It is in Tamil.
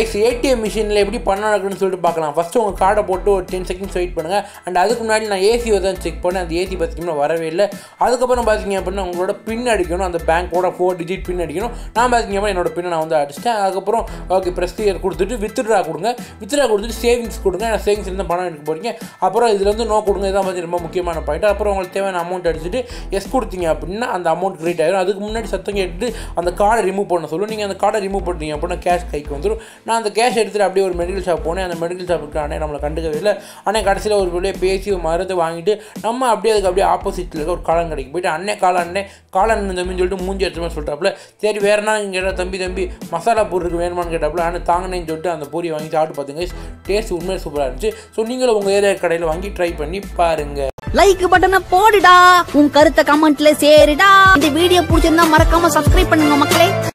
ஏடிஎம் மிஷினில் எப்படி பண்ண நடக்குன்னு சொல்லிட்டு பார்க்கலாம் ஃபஸ்ட்டு உங்கள் கார்டை போட்டு ஒரு டென் செகண்ட்ஸ் வெயிட் பண்ணுங்கள் அண்ட் அதுக்கு முன்னாடி நான் ஏசி தான் செக் பண்ணேன் அந்த ஏசி பார்த்தீங்கன்னா வரவே இல்லை அதுக்கப்புறம் பார்த்தீங்க அப்படின்னா உங்களோட பின் அடிக்கணும் அந்த பேங்க்கோட ஃபோர் டிஜிட் பின் அடிக்கணும் நான் பார்த்தீங்க அப்படின்னா என்னோட பின்னை நான் வந்து அடிச்சிட்டேன் அதுக்கப்புறம் ஓகே ப்ரெஸ்டியர் கொடுத்துட்டு வித்ட்ரா கொடுங்க வித்ட்ரா கொடுத்துட்டு சேவிங்ஸ் கொடுங்க நான் சேவிங்ஸ் இருந்தால் பணம் எடுக்க போகிறீங்க அப்புறம் இதுல இருந்து நோ கொடுங்க இதான் பார்த்து ரொம்ப முக்கியமான பாயிண்ட் அப்புறம் உங்களுக்கு தேவையான அமௌண்ட் அடிச்சுட்டு எஸ் கொடுத்தீங்க அப்படின்னா அந்த அமௌண்ட் கிரியேட் ஆயிடும் அதுக்கு முன்னாடி சத்தம் கேட்டு அந்த கார்டை ரிமூவ் பண்ண சொல்லும் நீங்கள் அந்த கார்டை ரிமூவ் பண்ணிட்டீங்க அப்படின்னா கேஷ் கைக்கு வந்துடும் நான் அந்த கேஷ் எடுத்துகிட்டு அப்படியே ஒரு மெடிக்கல் ஷாப் போனேன் அந்த மெடிக்கல் ஷாப்புக்கு அண்ணே நம்மளை கண்டுக்கவே இல்லை அண்ணே கடைசியில் ஒரு வெளியே பேசி ஒரு மருந்தை வாங்கிட்டு நம்ம அப்படியே அதுக்கு அப்படியே ஆப்போசிட்டில் இருக்க ஒரு காளான் கடைக்கு போயிட்டு அண்ணே காளான் அண்ணே காளான் தம்பின்னு சொல்லிட்டு மூஞ்சி எடுத்து மாதிரி சொல்லிட்டாப்புல சரி வேறனா இங்கே கேட்டால் தம்பி தம்பி மசாலா பூரி இருக்கு வேணுமான்னு கேட்டாப்புல ஆனால் தாங்கனேன்னு சொல்லிட்டு அந்த பூரியை வாங்கி சாப்பிட்டு பார்த்துங்க டேஸ்ட் உண்மையாக சூப்பராக இருந்துச்சு ஸோ நீங்களும் உங்கள் ஏரியா கடையில் வாங்கி ட்ரை பண்ணி பாருங்கள் லைக் பட்டனை போடுடா உன் கருத்தை கமெண்ட்ல சேருடா இந்த வீடியோ பிடிச்சிருந்தா மறக்காம சப்ஸ்கிரைப் பண்ணுங்க மக்களே